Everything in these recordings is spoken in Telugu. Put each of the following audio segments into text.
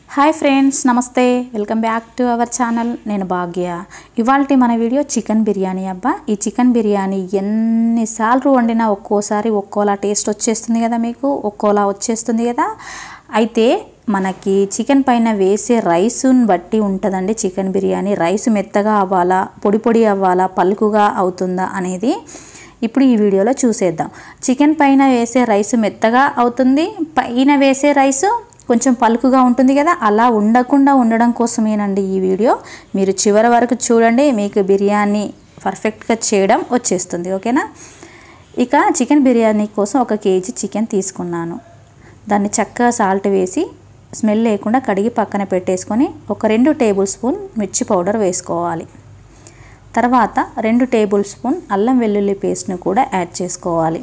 హాయ్ ఫ్రెండ్స్ నమస్తే welcome back to our channel నేను భాగ్య ఇవాళ మన వీడియో చికెన్ బిర్యానీ అబ్బా ఈ చికెన్ బిర్యానీ ఎన్నిసార్లు వండినా ఒక్కోసారి ఒక్కోలా టేస్ట్ వచ్చేస్తుంది కదా మీకు ఒక్కోలా వచ్చేస్తుంది కదా అయితే మనకి చికెన్ పైన వేసే రైసుని బట్టి ఉంటుందండి చికెన్ బిర్యానీ రైస్ మెత్తగా అవ్వాలా పొడి పొడి అవ్వాలా పలుకుగా అవుతుందా అనేది ఇప్పుడు ఈ వీడియోలో చూసేద్దాం చికెన్ పైన వేసే రైస్ మెత్తగా అవుతుంది పైన వేసే రైసు కొంచెం పలుకుగా ఉంటుంది కదా అలా ఉండకుండా ఉండడం కోసమేనండి ఈ వీడియో మీరు చివరి వరకు చూడండి మీకు బిర్యానీ పర్ఫెక్ట్గా చేయడం వచ్చేస్తుంది ఓకేనా ఇక చికెన్ బిర్యానీ కోసం ఒక కేజీ చికెన్ తీసుకున్నాను దాన్ని చక్కగా సాల్ట్ వేసి స్మెల్ లేకుండా కడిగి పక్కన పెట్టేసుకొని ఒక రెండు టేబుల్ స్పూన్ మిర్చి పౌడర్ వేసుకోవాలి తర్వాత రెండు టేబుల్ స్పూన్ అల్లం వెల్లుల్లి పేస్ట్ను కూడా యాడ్ చేసుకోవాలి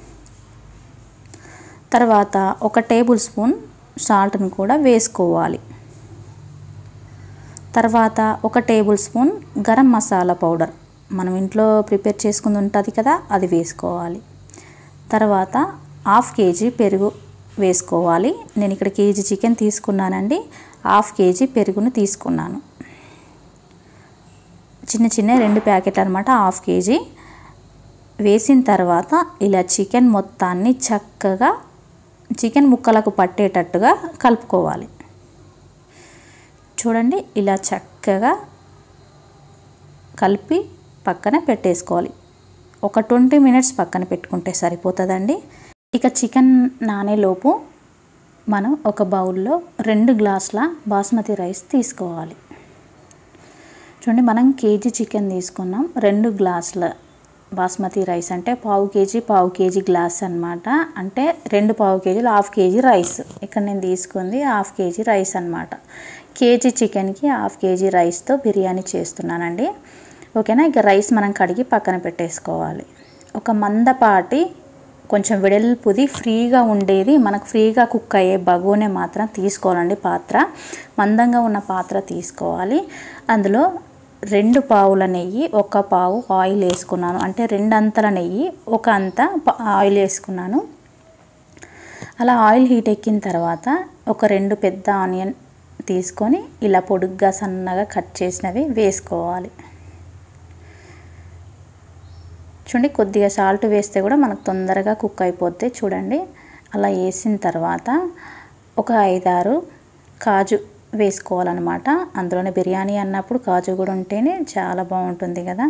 తర్వాత ఒక టేబుల్ స్పూన్ సాల్ట్ను కూడా వేసుకోవాలి తర్వాత ఒక tablespoon garam masala powder మనం ఇంట్లో ప్రిపేర్ చేసుకుని ఉంటుంది కదా అది వేసుకోవాలి తర్వాత హాఫ్ కేజీ పెరుగు వేసుకోవాలి నేను ఇక్కడ కేజీ చికెన్ తీసుకున్నానండి హాఫ్ కేజీ పెరుగును తీసుకున్నాను చిన్న చిన్న రెండు ప్యాకెట్ అనమాట హాఫ్ కేజీ వేసిన తర్వాత ఇలా చికెన్ మొత్తాన్ని చక్కగా చికెన్ ముక్కలకు పట్టేటట్టుగా కలుపుకోవాలి చూడండి ఇలా చక్కగా కలిపి పక్కన పెట్టేసుకోవాలి ఒక ట్వంటీ మినిట్స్ పక్కన పెట్టుకుంటే సరిపోతుందండి ఇక చికెన్ నానేలోపు మనం ఒక బౌల్లో రెండు గ్లాసుల బాస్మతి రైస్ తీసుకోవాలి చూడండి మనం కేజీ చికెన్ తీసుకున్నాం రెండు గ్లాసుల బాస్మతి రైస్ అంటే పావు కేజీ పావు కేజీ గ్లాస్ అనమాట అంటే రెండు పావు కేజీలు హాఫ్ కేజీ రైస్ ఇక్కడ నేను తీసుకుంది హాఫ్ కేజీ రైస్ అనమాట కేజీ చికెన్కి హాఫ్ కేజీ రైస్తో బిర్యానీ చేస్తున్నానండి ఓకేనా ఇక రైస్ మనం కడిగి పక్కన పెట్టేసుకోవాలి ఒక మందపాటి కొంచెం వెడల్పుది ఫ్రీగా ఉండేది మనకు ఫ్రీగా కుక్ అయ్యే బగోనే మాత్రం తీసుకోవాలండి పాత్ర మందంగా ఉన్న పాత్ర తీసుకోవాలి అందులో రెండు పావుల నెయ్యి ఒక పావు ఆయిల్ వేసుకున్నాను అంటే రెండు అంతల నెయ్యి ఒక అంత ఆయిల్ వేసుకున్నాను అలా ఆయిల్ హీట్ ఎక్కిన తర్వాత ఒక రెండు పెద్ద ఆనియన్ తీసుకొని ఇలా పొడుగ్గా సన్నగా కట్ చేసినవి వేసుకోవాలి చూడండి కొద్దిగా సాల్ట్ వేస్తే కూడా మనకు తొందరగా కుక్ అయిపోద్ది చూడండి అలా వేసిన తర్వాత ఒక ఐదారు కాజు వేసుకోవాలన్నమాట అందులోనే బిర్యానీ అన్నప్పుడు కాజు కూడా ఉంటేనే చాలా బాగుంటుంది కదా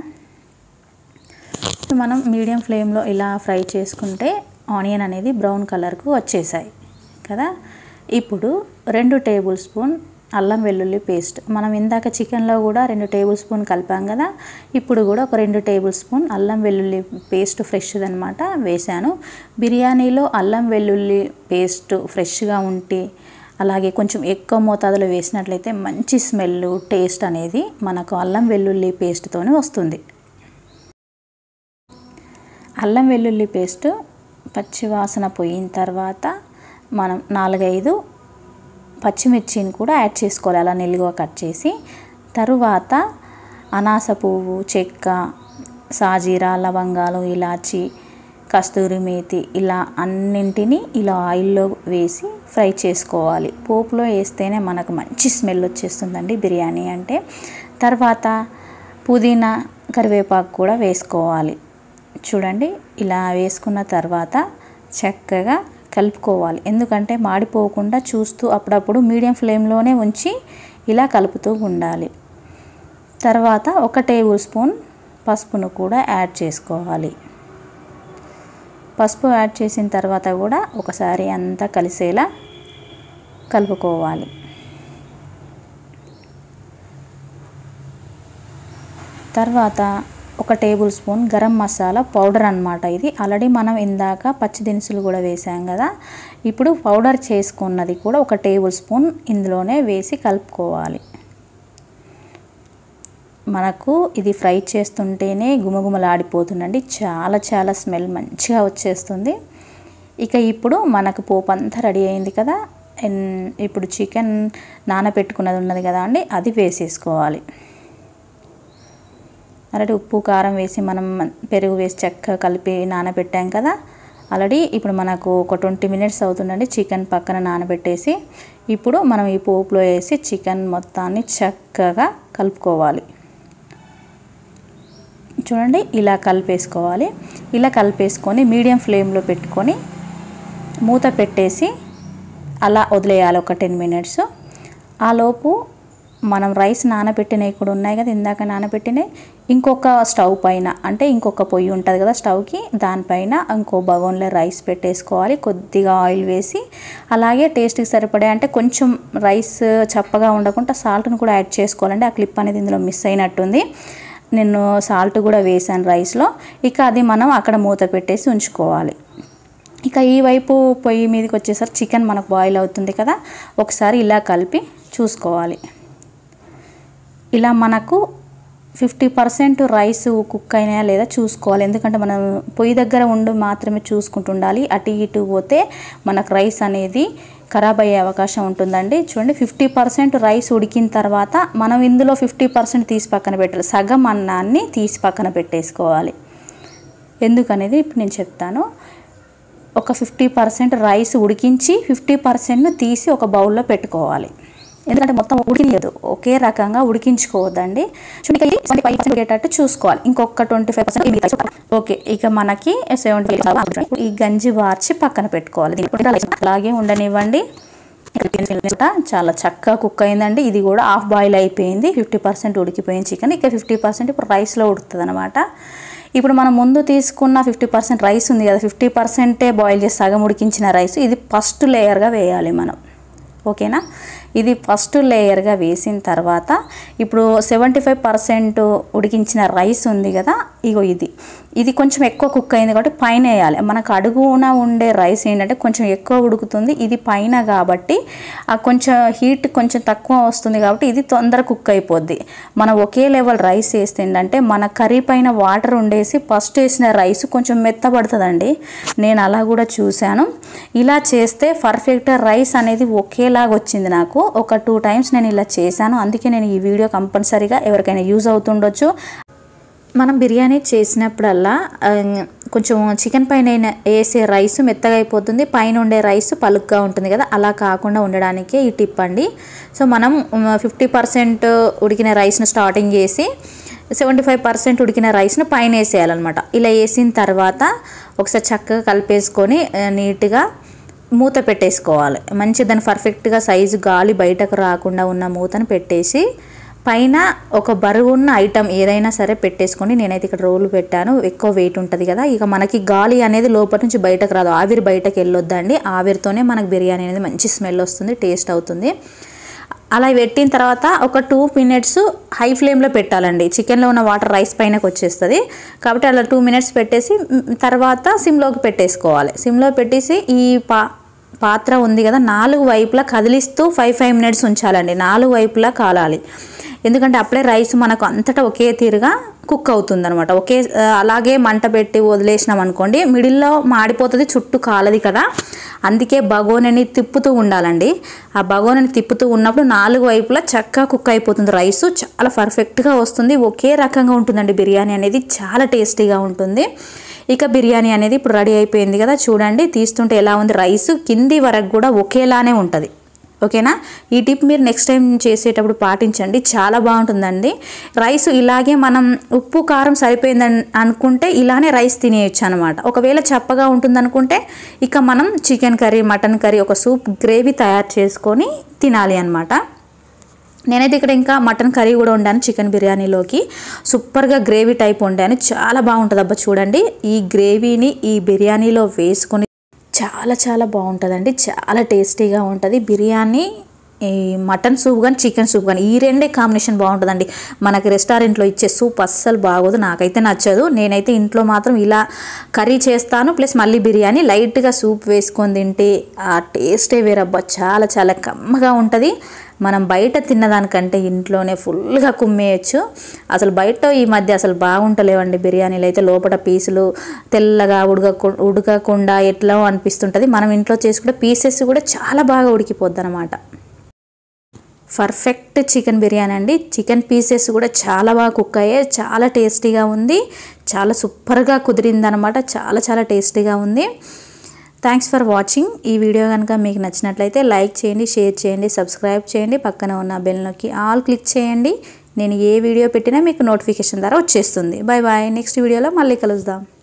మనం మీడియం ఫ్లేమ్లో ఇలా ఫ్రై చేసుకుంటే ఆనియన్ అనేది బ్రౌన్ కలర్కు వచ్చేసాయి కదా ఇప్పుడు రెండు టేబుల్ స్పూన్ అల్లం వెల్లుల్లి పేస్ట్ మనం ఇందాక చికెన్లో కూడా రెండు టేబుల్ స్పూన్ కలిపాం కదా ఇప్పుడు కూడా ఒక రెండు టేబుల్ స్పూన్ అల్లం వెల్లుల్లి పేస్ట్ ఫ్రెష్ది అనమాట వేశాను బిర్యానీలో అల్లం వెల్లుల్లి పేస్ట్ ఫ్రెష్గా ఉంటే అలాగే కొంచెం ఎక్కువ మోతాదులో వేసినట్లయితే మంచి స్మెల్ టేస్ట్ అనేది మనకు అల్లం వెల్లుల్లి పేస్ట్తోనే వస్తుంది అల్లం వెల్లుల్లి పేస్ట్ పచ్చివాసన పోయిన తర్వాత మనం నాలుగైదు పచ్చిమిర్చిని కూడా యాడ్ చేసుకోవాలి అలా నిలువ కట్ చేసి తరువాత అనాస పువ్వు చెక్క సాజీరా లవంగాలు ఇలాచి కస్తూరి మేతి ఇలా అన్నింటినీ ఇలా ఆయిల్లో వేసి ఫ్రై చేసుకోవాలి పోపులో వేస్తేనే మనకు మంచి స్మెల్ వచ్చేస్తుందండి బిర్యానీ అంటే తర్వాత పుదీనా కరివేపాకు కూడా వేసుకోవాలి చూడండి ఇలా వేసుకున్న తర్వాత చక్కగా కలుపుకోవాలి ఎందుకంటే మాడిపోకుండా చూస్తూ అప్పుడప్పుడు మీడియం ఫ్లేమ్లోనే ఉంచి ఇలా కలుపుతూ ఉండాలి తర్వాత ఒక టేబుల్ స్పూన్ పసుపును కూడా యాడ్ చేసుకోవాలి పసుపు యాడ్ చేసిన తర్వాత కూడా ఒకసారి అంతా కలిసేలా కలుపుకోవాలి తర్వాత ఒక tablespoon garam masala powder అనమాట ఇది ఆల్రెడీ మనం ఇందాక పచ్చి దినుసులు కూడా వేసాం కదా ఇప్పుడు పౌడర్ చేసుకున్నది కూడా ఒక టేబుల్ స్పూన్ ఇందులోనే వేసి కలుపుకోవాలి మనకు ఇది ఫ్రై చేస్తుంటేనే గుమగుమలాడిపోతుందండి చాలా చాలా స్మెల్ మంచిగా వచ్చేస్తుంది ఇక ఇప్పుడు మనకు పోపు అంతా రెడీ అయింది కదా ఇప్పుడు చికెన్ నానబెట్టుకున్నది ఉన్నది కదా అండి అది వేసేసుకోవాలి అలాంటి ఉప్పు కారం వేసి మనం పెరుగు వేసి చక్కగా కలిపి నానబెట్టాం కదా ఆల్రెడీ ఇప్పుడు మనకు ఒక ట్వంటీ మినిట్స్ అవుతుందండి చికెన్ పక్కన నానబెట్టేసి ఇప్పుడు మనం ఈ పోపులో వేసి చికెన్ మొత్తాన్ని చక్కగా కలుపుకోవాలి చూడండి ఇలా కలిపేసుకోవాలి ఇలా కలిపేసుకొని మీడియం ఫ్లేమ్లో పెట్టుకొని మూత పెట్టేసి అలా వదిలేయాలి ఒక టెన్ మినిట్స్ ఆలోపు మనం రైస్ నానబెట్టినవి కూడా ఉన్నాయి కదా ఇందాక నానబెట్టినవి ఇంకొక స్టవ్ పైన అంటే ఇంకొక పొయ్యి ఉంటుంది కదా స్టవ్కి దానిపైన ఇంకో బగోన్లో రైస్ పెట్టేసుకోవాలి కొద్దిగా ఆయిల్ వేసి అలాగే టేస్ట్కి సరిపడే అంటే కొంచెం రైస్ చప్పగా ఉండకుండా సాల్ట్ని కూడా యాడ్ చేసుకోవాలండి ఆ క్లిప్ అనేది ఇందులో మిస్ అయినట్టుంది నేను సాల్ట్ కూడా వేసాను రైస్లో ఇక అది మనం అక్కడ మూత పెట్టేసి ఉంచుకోవాలి ఇక ఈ వైపు పొయ్యి మీదకి వచ్చేసరికి చికెన్ మనకు బాయిల్ అవుతుంది కదా ఒకసారి ఇలా కలిపి చూసుకోవాలి ఇలా మనకు ఫిఫ్టీ పర్సెంట్ రైస్ కుక్ అయినా లేదా చూసుకోవాలి ఎందుకంటే మనం పొయ్యి దగ్గర ఉండి మాత్రమే చూసుకుంటూ ఉండాలి అటు ఇటు పోతే మనకు రైస్ అనేది ఖరాబ్ అయ్యే అవకాశం ఉంటుందండి చూడండి ఫిఫ్టీ పర్సెంట్ రైస్ ఉడికిన తర్వాత మనం ఇందులో ఫిఫ్టీ పర్సెంట్ తీసి పక్కన పెట్టాలి సగం అన్నాన్ని తీసి పక్కన పెట్టేసుకోవాలి ఎందుకనేది ఇప్పుడు నేను చెప్తాను ఒక ఫిఫ్టీ పర్సెంట్ రైస్ ఉడికించి ఫిఫ్టీ పర్సెంట్ తీసి ఒక బౌల్లో పెట్టుకోవాలి ఎందుకంటే మొత్తం ఉడికియదు ఒకే రకంగా ఉడికించుకోవద్దండి చూడండి ట్వంటీ ఫైవ్ పర్సెంట్ ఉడికేటట్టు చూసుకోవాలి ఇంకొక ట్వంటీ ఫైవ్ పర్సెంట్ ఓకే ఇక మనకి సెవెంటీ ఫైవ్ ఈ గంజి వార్చి పక్కన పెట్టుకోవాలి దీన్ని అలాగే ఉండనివ్వండి చాలా చక్కగా కుక్ అయిందండి ఇది కూడా హాఫ్ బాయిల్ అయిపోయింది ఫిఫ్టీ పర్సెంట్ ఉడికిపోయింది చికెన్ ఇక ఫిఫ్టీ పర్సెంట్ ఇప్పుడు రైస్లో ఉడుకుతుంది అనమాట ఇప్పుడు మనం ముందు తీసుకున్న ఫిఫ్టీ పర్సెంట్ రైస్ ఉంది కదా ఫిఫ్టీ పర్సెంటే బాయిల్ చేసి సగం ఉడికించిన రైస్ ఇది ఫస్ట్ లేయర్గా వేయాలి మనం ఓకేనా ఇది ఫస్ట్ లేయర్గా వేసిన తర్వాత ఇప్పుడు సెవెంటీ ఫైవ్ పర్సెంట్ ఉడికించిన రైస్ ఉంది కదా ఇగో ఇది ఇది కొంచెం ఎక్కువ కుక్ అయింది కాబట్టి పైన వేయాలి మనకు అడుగున ఉండే రైస్ ఏంటంటే కొంచెం ఎక్కువ ఉడుకుతుంది ఇది పైన కాబట్టి ఆ కొంచెం హీట్ కొంచెం తక్కువ వస్తుంది కాబట్టి ఇది తొందర కుక్ అయిపోద్ది మనం ఒకే లెవెల్ రైస్ వేస్తే ఏంటంటే మన కర్రీ పైన వాటర్ ఉండేసి ఫస్ట్ వేసిన రైస్ కొంచెం మెత్తబడుతుందండి నేను అలా కూడా చూశాను ఇలా చేస్తే పర్ఫెక్ట్ రైస్ అనేది ఒకేలాగా వచ్చింది నాకు ఒక టూ టైమ్స్ నేను ఇలా చేశాను అందుకే నేను ఈ వీడియో కంపల్సరీగా ఎవరికైనా యూజ్ అవుతుండొచ్చు మనం బిర్యానీ చేసినప్పుడల్లా ఆ, కొంచెం చికెన్ పైన అయిన- వేసే రైస్ మెత్తగా అయిపోతుంది పైన ఉండే రైస్ పలుగ్గా ఉంటుంది కదా అలా కాకుండా ఉండడానికే ఈ టిప్ అండి సో మనం ఫిఫ్టీ పర్సెంట్ ఉడికిన రైస్ను స్టార్టింగ్ చేసి సెవెంటీ ఫైవ్ పర్సెంట్ ఉడికిన రైస్ను పైన వేసేయాలన్నమాట ఇలా వేసిన తర్వాత ఒకసారి చక్కగా కలిపేసుకొని ఆ, నీట్గా మూత పెట్టేసుకోవాలి మంచి దాని పర్ఫెక్ట్గా సైజు గాలి బయటకు రాకుండా ఉన్న మూతను పెట్టేసి పైన ఒక బరువు ఉన్న ఐటమ్ ఏదైనా సరే పెట్టేసుకొని నేనైతే ఇక్కడ రోలు పెట్టాను ఎక్కువ వెయిట్ ఉంటుంది కదా ఇక మనకి గాలి అనేది లోపల నుంచి బయటకు రాదు ఆవిరి బయటకు వెళ్ళొద్దండి ఆవిరితోనే మనకు బిర్యానీ అనేది మంచి స్మెల్ వస్తుంది టేస్ట్ అవుతుంది అలా పెట్టిన తర్వాత ఒక టూ మినిట్స్ హై ఫ్లేమ్లో పెట్టాలండి చికెన్లో ఉన్న వాటర్ రైస్ పైనకి వచ్చేస్తుంది కాబట్టి అలా టూ మినిట్స్ పెట్టేసి మ్, తర్వాత సిమ్లోకి పెట్టేసుకోవాలి సిమ్లో పెట్టేసి ఈ పా పాత్ర ఉంది కదా నాలుగు వైపులా కదిలిస్తూ ఫైవ్ ఫైవ్ మినిట్స్ ఉంచాలండి నాలుగు వైపులా కాలాలి ఎందుకంటే అప్పుడే రైస్ మనకు అంతటా ఒకే తీరుగా కుక్ అవుతుంది అనమాట ఒకే ఆ, అలాగే మంట పెట్టి వదిలేసినాం అనుకోండి మిడిల్లో మాడిపోతుంది చుట్టూ కాలది కదా అందుకే బగోనని తిప్పుతూ ఉండాలండి ఆ బగోనని తిప్పుతూ ఉన్నప్పుడు నాలుగు వైపులా చక్కగా కుక్ అయిపోతుంది రైస్ చాలా పర్ఫెక్ట్గా వస్తుంది ఒకే రకంగా ఉంటుందండి బిర్యానీ అనేది చాలా టేస్టీగా ఉంటుంది ఇక బిర్యానీ అనేది ఇప్పుడు రెడీ అయిపోయింది కదా చూడండి తీస్తుంటే ఎలా ఉంది రైస్ కింది వరకు కూడా ఒకేలానే ఉంటుంది ఓకేనా ఈ టిప్ మీరు నెక్స్ట్ టైం చేసేటప్పుడు పాటించండి చాలా బాగుంటుందండి రైస్ ఇలాగే మనం ఉప్పు కారం సరిపోయిందని అనుకుంటే ఇలానే రైస్ తినేయచ్చు అనమాట ఒకవేళ చప్పగా ఉంటుంది అనుకుంటే ఇక మనం చికెన్ కర్రీ మటన్ కర్రీ ఒక సూప్ గ్రేవీ తయారు చేసుకొని తినాలి అనమాట నేనైతే ఇక్కడ ఇంకా మటన్ కర్రీ కూడా వండాను చికెన్ బిర్యానీలోకి సూపర్గా గ్రేవీ టైప్ వండాను చాలా బాగుంటుంది అబ్బా చూడండి ఈ గ్రేవీని ఈ బిర్యానీలో వేసుకొని చాలా చాలా బాగుంటుందండి చాలా టేస్టీగా ఉంటుంది బిర్యానీ ఈ మటన్ సూప్ కానీ చికెన్ సూప్ కానీ ఈ రెండే కాంబినేషన్ బాగుంటుందండి మనకి రెస్టారెంట్లో ఇచ్చే సూప్ అస్సలు బాగోదు నాకైతే నచ్చదు నేనైతే ఇంట్లో మాత్రం ఇలా కర్రీ చేస్తాను ప్లస్ మళ్ళీ బిర్యానీ లైట్గా సూప్ వేసుకొని తింటే ఆ టేస్టే వేరబ్బా చాలా చాలా కమ్మగా ఉంటుంది మనం బయట తిన్నదానికంటే ఇంట్లోనే ఫుల్గా కుమ్మేయచ్చు అసలు బయట ఈ మధ్య అసలు బాగుంటలేవండి బిర్యానీలు అయితే లోపల పీసులు తెల్లగా ఉడక ఉడకకుండా ఎట్లా అనిపిస్తుంటుంది మనం ఇంట్లో చేసుకుంటే పీసెస్ కూడా చాలా బాగా ఉడికిపోద్ది అనమాట పర్ఫెక్ట్ చికెన్ బిర్యానీ అండి చికెన్ పీసెస్ కూడా చాలా బాగా కుక్ అయ్యాయి చాలా టేస్టీగా ఉంది చాలా సూపర్గా కుదిరిందనమాట చాలా చాలా టేస్టీగా ఉంది థ్యాంక్స్ ఫర్ వాచింగ్ ఈ వీడియో కనుక మీకు నచ్చినట్లయితే లైక్ చేయండి షేర్ చేయండి సబ్స్క్రైబ్ చేయండి పక్కన ఉన్న బెల్ నొక్కి ఆల్ క్లిక్ చేయండి నేను ఏ వీడియో పెట్టినా మీకు నోటిఫికేషన్ ద్వారా వచ్చేస్తుంది బాయ్ బాయ్ నెక్స్ట్ వీడియోలో మళ్ళీ కలుద్దాం